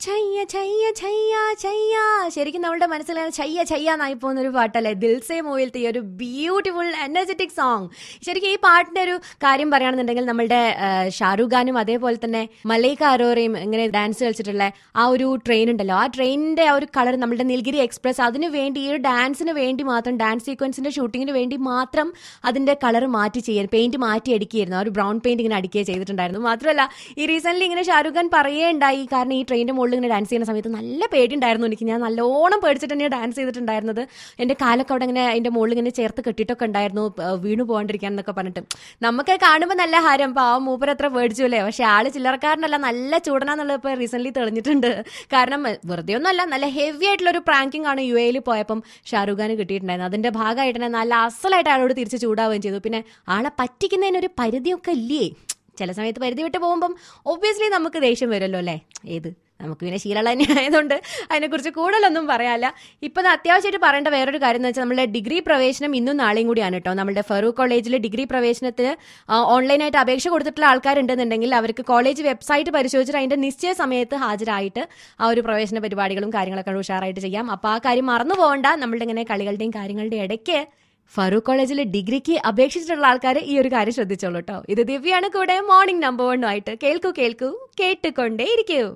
ചയ്യ ചയ്യ ചയ്യ ചയ്യ ശരിക്കും നമ്മളുടെ മനസ്സിൽ അങ്ങനെ ചയ്യ ചയ്യ എന്നായി പോകുന്ന ഒരു പാട്ടല്ലേ ദിൽസേ മൂവിലത്തെ ഈ ഒരു ബ്യൂട്ടിഫുൾ എനർജറ്റിക് സോങ് ശരിക്കും ഈ പാട്ടിന്റെ ഒരു കാര്യം പറയുകയാണെന്നുണ്ടെങ്കിൽ നമ്മളുടെ ആ, ഷാരൂഖ് ഖാനും അതേപോലെ തന്നെ മലൈക അറോറയും ഇങ്ങനെ ഡാൻസ് കളിച്ചിട്ടുള്ള ആ ഒരു ട്രെയിൻ ഉണ്ടല്ലോ ആ ട്രെയിനിന്റെ ആ ഒരു കളർ നമ്മളുടെ നീലഗിരി എക്സ്പ്രസ് അതിന് വേണ്ടി ഈ ഒരു ഡാൻസിന് വേണ്ടി മാത്രം ഡാൻസ് സീക്വൻസിന്റെ ഷൂട്ടിങ്ങിന് വേണ്ടി മാത്രം അതിന്റെ കളർ മാറ്റി ചെയ്യാൻ പെയിന്റ് മാറ്റി അടിക്കുകയായിരുന്നു ആ ഒരു ബ്രൗൺ പെയിന്റ് ഇങ്ങനെ അടിക്കുക ചെയ്തിട്ടുണ്ടായിരുന്നു മാത്രമല്ല ഈ റീസെന്റ് ഇങ്ങനെ ഷാരൂഖ് ഖാൻ പറയുകയുണ്ടായി കാരണം ഈ ട്രെയിനിന്റെ മുകളിൽ ഇങ്ങനെ ഡാൻസ് ചെയ്യുന്ന സമയത്ത് നല്ല പേടിയുണ്ടായിരുന്നു എനിക്ക് ഞാൻ നല്ലോണം പേടിച്ചിട്ട് തന്നെയാണ് ഡാൻസ് ചെയ്തിട്ടുണ്ടായിരുന്നത് എന്റെ കാലൊക്കെ അവിടെ ഇങ്ങനെ അതിന്റെ മുകളിൽ ഇങ്ങനെ ചേർത്ത് കെട്ടിയിട്ടൊക്കെ ഉണ്ടായിരുന്നു ഏഹ് വീണു പോകാണ്ടിരിക്കാൻ എന്നൊക്കെ പറഞ്ഞിട്ട് നമുക്ക് കാണുമ്പോൾ നല്ല ഹാരം പാവം മൂപ്പർ അത്ര പേടിച്ചു അല്ലേ പക്ഷെ ആള് ചില്ലറക്കാരനല്ല നല്ല ചൂടനാന്നുള്ളത് ഇപ്പൊ റീസെന്റ് തെളിഞ്ഞിട്ടുണ്ട് കാരണം വെറുതെ ഒന്നുമല്ല നല്ല ഹെവി ആയിട്ടുള്ള ഒരു പ്രാങ്കിങ് ആണ് യു എയിൽ പോയപ്പം ഷാരൂഖ് ഖാൻ കിട്ടിയിട്ടുണ്ടായിരുന്നു അതിന്റെ ഭാഗമായിട്ട് തന്നെ നല്ല അസലായിട്ട് ആളോട് തിരിച്ച് ചൂടാവുകയും ചെയ്തു പിന്നെ ആളെ പറ്റിക്കുന്നതിന് ഒരു പരിധിയൊക്കെ ഇല്ലേ ചില സമയത്ത് പരിധി വിട്ട് പോകുമ്പം ഒബ്വിയസ്ലി നമുക്ക് ദേഷ്യം വരുമല്ലോ അല്ലേ ഏത് നമുക്ക് പിന്നെ ശീലമുള്ള തന്നെ ആയതുകൊണ്ട് അതിനെക്കുറിച്ച് കൂടുതലൊന്നും പറയാല്ല ഇപ്പം അത്യാവശ്യമായിട്ട് പറയേണ്ട വേറൊരു കാര്യം എന്ന് വെച്ചാൽ നമ്മുടെ ഡിഗ്രി പ്രവേശനം ഇന്നും നാളെയും കൂടിയാണ് കേട്ടോ നമ്മുടെ ഫറൂഖ് കോളേജിൽ ഡിഗ്രി പ്രവേശനത്തിന് ആ, ഓൺലൈനായിട്ട് അപേക്ഷ കൊടുത്തിട്ടുള്ള ആൾക്കാരുണ്ടെന്നുണ്ടെങ്കിൽ അവർക്ക് കോളേജ് വെബ്സൈറ്റ് പരിശോധിച്ചിട്ട് അതിന്റെ നിശ്ചയ സമയത്ത് ഹാജരായിട്ട് ആ ഒരു പ്രവേശന പരിപാടികളും കാര്യങ്ങളൊക്കെ ഉഷാറായിട്ട് ചെയ്യാം അപ്പോൾ ആ കാര്യം മറന്നു പോകണ്ട നമ്മളുടെ ഇങ്ങനെ കളികളുടെയും കാര്യങ്ങളുടെയും ഇടയ്ക്ക് ഫറൂഖ് കോളേജിൽ ഡിഗ്രിക്ക് അപേക്ഷിച്ചിട്ടുള്ള ആൾക്കാർ ഈ ഒരു കാര്യം ശ്രദ്ധിച്ചോളൂ കേട്ടോ ഇത് ദിവ്യാണ് കൂടെ മോർണിംഗ് നമ്പർ വണ്ണുമായിട്ട് കേൾക്കൂ കേൾക്കൂ കേട്ടുകൊണ്ടേ ഇരിക്കൂ